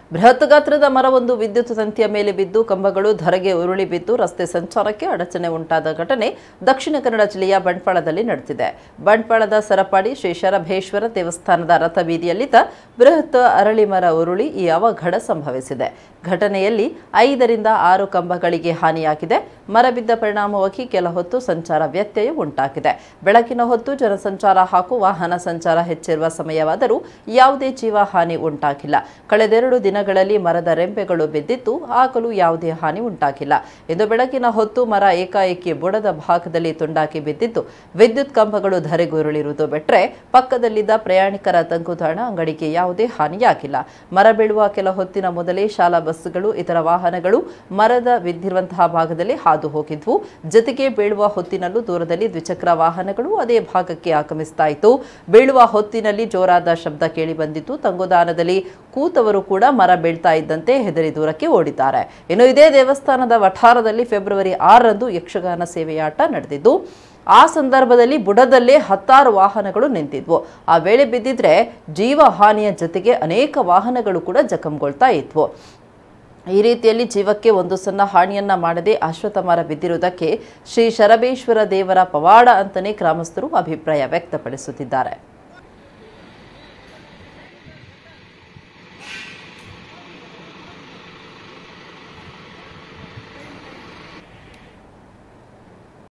ಬೃಹತ್ ಗಾತ್ರದ ಮರವೊಂದು ವಿದ್ಯುತ್ ತಂತಿಯ ಮೇಲೆ ಬಿದ್ದು ಕಂಬಗಳು ಧರೆಗೆ ಉರುಳಿ ಬಿದ್ದು ರಸ್ತೆ ಸಂಚಾರಕ್ಕೆ ಅಡಚಣೆ ಉಂಟಾದ ಘಟನೆ ದಕ್ಷಿಣ ಕನ್ನಡ ಜಿಲ್ಲೆಯ ಬಂಟ್ವಾಳದಲ್ಲಿ ನಡೆದಿದೆ ಬಂಟ್ವಾಳದ ಸರಪಾಡಿ ಶ್ರೀ ಶರಭೇಶ್ವರ ದೇವಸ್ಥಾನದ ರಥಬೀದಿಯಲ್ಲಿದ್ದ ಬೃಹತ್ ಅರಳಿ ಮರ ಉರುಳಿ ಈ ಅವಘಡ ಸಂಭವಿಸಿದೆ ಘಟನೆಯಲ್ಲಿ ಐದರಿಂದ ಆರು ಕಂಬಗಳಿಗೆ ಹಾನಿಯಾಗಿದೆ ಮರ ಬಿದ್ದ ಪರಿಣಾಮವಾಗಿ ಕೆಲ ಹೊತ್ತು ಸಂಚಾರ ವ್ಯತ್ಯಯ ಉಂಟಾಗಿದೆ ಬೆಳಕಿನ ಹೊತ್ತು ಜನಸಂಚಾರ ಹಾಗೂ ವಾಹನ ಸಂಚಾರ ಹೆಚ್ಚಿರುವ ಸಮಯವಾದರೂ ಯಾವುದೇ ಜೀವ ಹಾನಿ ಉಂಟಾಗಿಲ್ಲ ಕಳೆದೆರಡು ದಿನಗಳಲ್ಲಿ ಮರದ ರೆಂಬೆಗಳು ಬಿದ್ದಿದ್ದು ಆಗಲೂ ಯಾವುದೇ ಹಾನಿ ಉಂಟಾಗಿಲ್ಲ ಇಂದು ಬೆಳಕಿನ ಹೊತ್ತು ಮರ ಏಕಾಏಕಿ ಬುಡದ ಭಾಗದಲ್ಲಿ ತುಂಡಾಗಿ ಬಿದ್ದಿದ್ದು ವಿದ್ಯುತ್ ಕಂಬಗಳು ಧರೆಗುರುಳಿರುವುದು ಬಿಟ್ಟರೆ ಪಕ್ಕದಲ್ಲಿದ್ದ ಪ್ರಯಾಣಿಕರ ತಂಗುದಾಣ ಅಂಗಡಿಗೆ ಯಾವುದೇ ಹಾನಿಯಾಗಿಲ್ಲ ಮರ ಬೀಳುವ ಕೆಲ ಹೊತ್ತಿನ ಮೊದಲೇ ಶಾಲಾ ಬಸ್ಸುಗಳು ಇತರ ವಾಹನಗಳು ಮರದ ಬಿದ್ದಿರುವಂತಹ ಭಾಗದಲ್ಲಿ ಹಾದು ಹೋಗಿದ್ವು ಜೊತೆಗೆ ಬೀಳುವ ಹೊತ್ತಿನಲ್ಲೂ ದೂರದಲ್ಲಿ ದ್ವಿಚಕ್ರ ವಾಹನಗಳು ಅದೇ ಭಾಗಕ್ಕೆ ಆಗಮಿಸ್ತಾ ಇತ್ತು ಬೀಳುವ ಹೊತ್ತಿನಲ್ಲಿ ಜೋರಾದ ಶಬ್ದ ಕೇಳಿ ಬಂದಿತ್ತು ತಂಗುದಾನದಲ್ಲಿ ಕೂತವರು ಕೂಡ ಮರ ಬೀಳ್ತಾ ಇದ್ದಂತೆ ಹೆದರಿ ದೂರಕ್ಕೆ ಓಡಿದ್ದಾರೆ ಇನ್ನು ಇದೇ ದೇವಸ್ಥಾನದ ವಠಾರದಲ್ಲಿ ಫೆಬ್ರವರಿ ಆರರಂದು ಯಕ್ಷಗಾನ ಸೇವೆಯಾಟ ನಡೆದಿದ್ದು ಆ ಸಂದರ್ಭದಲ್ಲಿ ಬುಡದಲ್ಲೇ ಹತ್ತಾರು ವಾಹನಗಳು ನಿಂತಿದ್ವು ಆ ವೇಳೆ ಬಿದ್ದಿದ್ರೆ ಜೀವ ಹಾನಿಯ ಜೊತೆಗೆ ಅನೇಕ ವಾಹನಗಳು ಕೂಡ ಜಖಂಗೊಳ್ತಾ ಇದ್ವು ಈ ರೀತಿಯಲ್ಲಿ ಜೀವಕ್ಕೆ ಒಂದು ಸಣ್ಣ ಹಾನಿಯನ್ನ ಮಾಡದೆ ಅಶ್ವತ್ಥ ಮರ ಬಿದ್ದಿರುವುದಕ್ಕೆ ಶ್ರೀ ಶರಬೇಶ್ವರ ದೇವರ ಪವಾಡ ಅಂತಲೇ ಗ್ರಾಮಸ್ಥರು ಅಭಿಪ್ರಾಯ ವ್ಯಕ್ತಪಡಿಸುತ್ತಿದ್ದಾರೆ